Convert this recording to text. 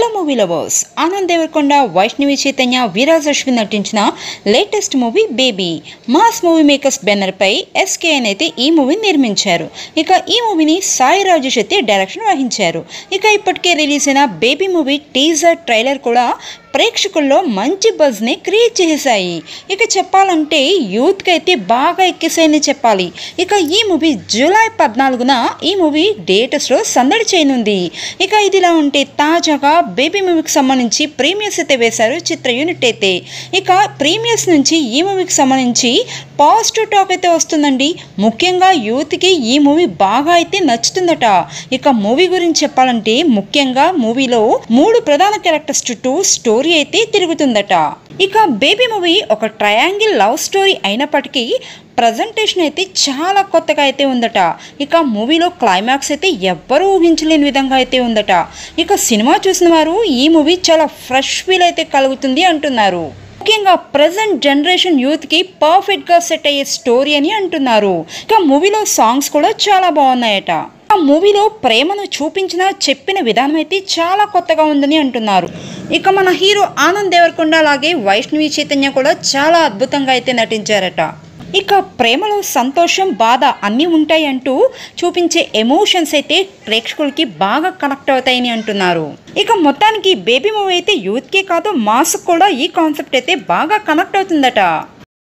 hello movie lovers Anand Deverakonda Vaishnavi Chaitanya Viraj Ashwin నటించిన latest movie baby mass movie makers banner పై ఎస్కేఎన్ అయితే ఈ మూవీని నిర్మించారు ఇక ఈ మూవీని సాయి రాజేష్ అయితే డైరెక్షన్ వహించారు ఇక ఇప్పటికే రిలీజ్ అయిన బేబీ మూవీ టీజర్ ట్రైలర్ కూడా ప్రేక్షకుల్లో మంచి బజ్ని క్రియేట్ చేశాయి ఇక చెప్పాలంటే యూత్కి అయితే బాగా ఎక్కిసాయని చెప్పాలి ఇక ఈ మూవీ జూలై పద్నాలుగున ఈ మూవీ థియేటర్స్లో సందడి చేయనుంది ఇక ఇదిలా ఉంటే తాజాగా బేబీ మూవీకి సంబంధించి ప్రీమియర్స్ అయితే వేశారు చిత్ర యూనిట్ అయితే ఇక ప్రీమియర్స్ నుంచి ఈ మూవీకి సంబంధించి పాజిటివ్ టాక్ అయితే వస్తుందండి ముఖ్యంగా యూత్కి ఈ మూవీ బాగా అయితే నచ్చుతుందట ఇక మూవీ గురించి చెప్పాలంటే ముఖ్యంగా మూవీలో మూడు ప్రధాన క్యారెక్టర్స్ చుట్టూ స్టోరీ అయితే తిరుగుతుందట ఇక బేబీ మూవీ ఒక ట్రయాంగిల్ లవ్ స్టోరీ అయినప్పటికీ ప్రజెంటేషన్ అయితే చాలా కొత్తగా అయితే ఉందట ఇక మూవీలో క్లైమాక్స్ అయితే ఎవ్వరూ ఊహించలేని విధంగా అయితే ఉందట ఇక సినిమా చూసిన వారు ఈ మూవీ చాలా ఫ్రెష్ ఫీల్ అయితే కలుగుతుంది అంటున్నారు ముఖ్యంగా ప్రజెంట్ జనరేషన్ యూత్కి పర్ఫెక్ట్గా సెట్ అయ్యే స్టోరీ అని అంటున్నారు ఇక మూవీలో సాంగ్స్ కూడా చాలా బాగున్నాయట ఆ మూవీలో ప్రేమను చూపించిన చెప్పిన విధానం అయితే చాలా కొత్తగా ఉందని అంటున్నారు ఇక మన హీరో ఆనంద్ దేవరకొండ అలాగే వైష్ణవి చైతన్య కూడా చాలా అద్భుతంగా అయితే నటించారట ఇక ప్రేమలో సంతోషం బాధ అన్నీ ఉంటాయి అంటూ చూపించే ఎమోషన్స్ అయితే ప్రేక్షకులకి బాగా కనెక్ట్ అవుతాయని అంటున్నారు ఇక మొత్తానికి బేబీ మూవీ అయితే యూత్కే కాదు మాస్ కూడా ఈ కాన్సెప్ట్ అయితే బాగా కనెక్ట్ అవుతుందట